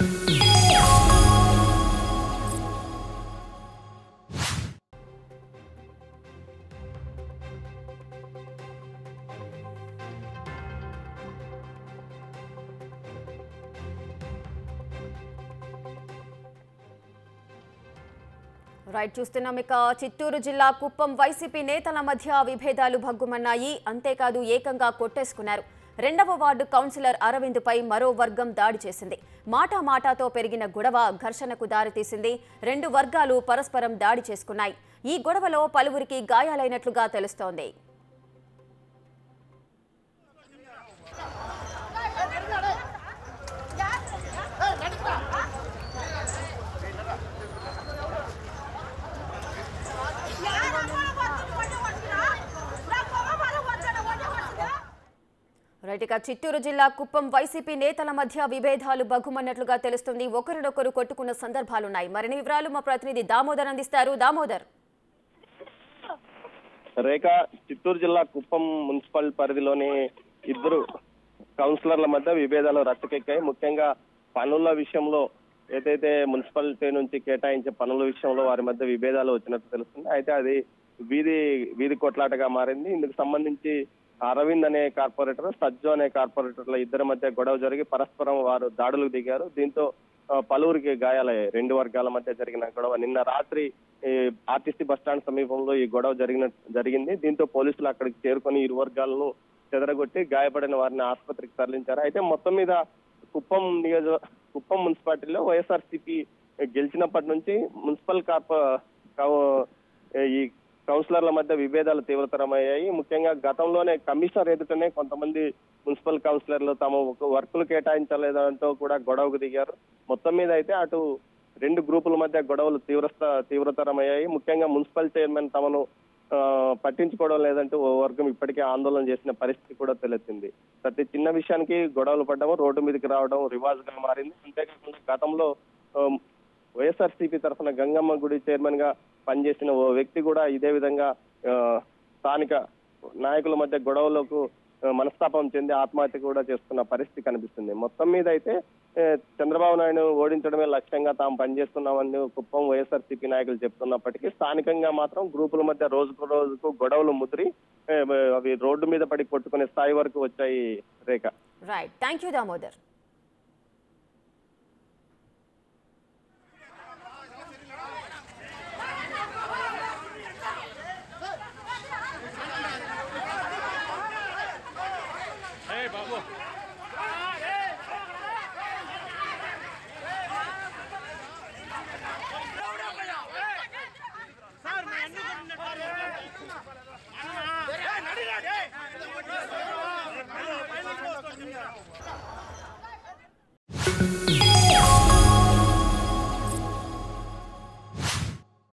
right చూస్తున్నాం ఇక చిత్తూరు జిల్లా కుప్పం వైసీపీ నేతల మధ్య విభేదాలు భగ్గుమన్నాయి అంతేకాదు ఏకంగా కొట్టేసుకున్నారు రెండవ వార్డు కౌన్సిలర్ అరవింద్పై మరో వర్గం దాడి చేసింది మాటా మాటాతో పెరిగిన గొడవ ఘర్షణకు దారితీసింది రెండు వర్గాలు పరస్పరం దాడి చేసుకున్నాయి ఈ గొడవలో పలువురికి గాయాలైనట్లుగా తెలుస్తోంది రైట్ ఇక చిత్తూరు జిల్లా కుప్పం వైసీపీ నేతల మధ్య విభేదాలు బగ్గుమన్నట్లుగా తెలుస్తుంది ఒకరినొకరు కొట్టుకున్న సందర్భాలున్నాయి మరిన్ని వివరాలు మా ప్రతినిధి దామోదర్ అందిస్తారు దామోదర్ రేఖ చిత్తూరు జిల్లా కుప్పం మున్సిపల్ పరిధిలోని ఇద్దరు కౌన్సిలర్ల మధ్య విభేదాలు రచ్చకెక్కాయి ముఖ్యంగా పనుల విషయంలో ఏదైతే మున్సిపాలిటీ నుంచి కేటాయించే పనుల విషయంలో వారి మధ్య విభేదాలు వచ్చినట్టు తెలుస్తుంది అయితే అది వీధి వీధి కొట్లాటగా మారింది ఇందుకు సంబంధించి అరవింద్ అనే కార్పొరేటర్ సజ్జు అనే కార్పొరేటర్ల ఇద్దరి మధ్య గొడవ జరిగి పరస్పరం వారు దాడులకు దిగారు దీంతో ఆ, పలువురికి గాయాలయ్యాయి రెండు వర్గాల మధ్య జరిగిన గొడవ నిన్న రాత్రి ఈ ఆర్టీసీ బస్టాండ్ సమీపంలో ఈ గొడవ జరిగిన జరిగింది దీంతో పోలీసులు అక్కడికి చేరుకొని ఇరు వర్గాలను చెదరగొట్టి గాయపడిన వారిని ఆసుపత్రికి తరలించారు అయితే మొత్తం మీద కుప్పం నియోజక కుప్పం మున్సిపాలిటీలో వైఎస్ఆర్సీపీ గెలిచినప్పటి నుంచి మున్సిపల్ కార్ప కౌ- ఈ కౌన్సిలర్ల మధ్య విభేదాలు తీవ్రతరమయ్యాయి ముఖ్యంగా గతంలోనే కమిషనర్ ఎదుటనే కొంతమంది మున్సిపల్ కౌన్సిలర్లు తమ ఒక వర్కులు కేటాయించలేదంటూ కూడా గొడవకు దిగారు మొత్తం మీద అయితే అటు రెండు గ్రూపుల మధ్య గొడవలు తీవ్రస్థ తీవ్రతరమయ్యాయి ముఖ్యంగా మున్సిపల్ చైర్మన్ తమను ఆ, పట్టించుకోవడం లేదంటూ ఓ వర్గం ఇప్పటికే ఆందోళన చేసిన పరిస్థితి కూడా తలెత్తింది ప్రతి చిన్న విషయానికి గొడవలు పడ్డము రోడ్డు మీదకి రావడం రివాజ్ గా మారింది అంతేకాకుండా గతంలో ఆ, వైఎస్ఆర్సీపీ తరఫున గంగమ్మ గుడి చైర్మన్ గా పనిచేసిన ఓ వ్యక్తి కూడా ఇదే విధంగా ఆ, స్థానిక నాయకుల మధ్య గొడవలకు ఆ, మనస్తాపం చెంది ఆత్మహత్య కూడా చేసుకున్న పరిస్థితి కనిపిస్తుంది మొత్తం మీద అయితే ఏ, చంద్రబాబు నాయుడు ఓడించడమే లక్ష్యంగా తాము పనిచేస్తున్నామని కుప్పం వైఎస్ఆర్సీపీ నాయకులు చెప్తున్నప్పటికీ స్థానికంగా మాత్రం గ్రూపుల మధ్య రోజుకు రోజుకు గొడవలు ముదిరి ఏ, అవి రోడ్డు మీద పడి కొట్టుకునే స్థాయి వరకు వచ్చాయి Rekha right thank you Damodar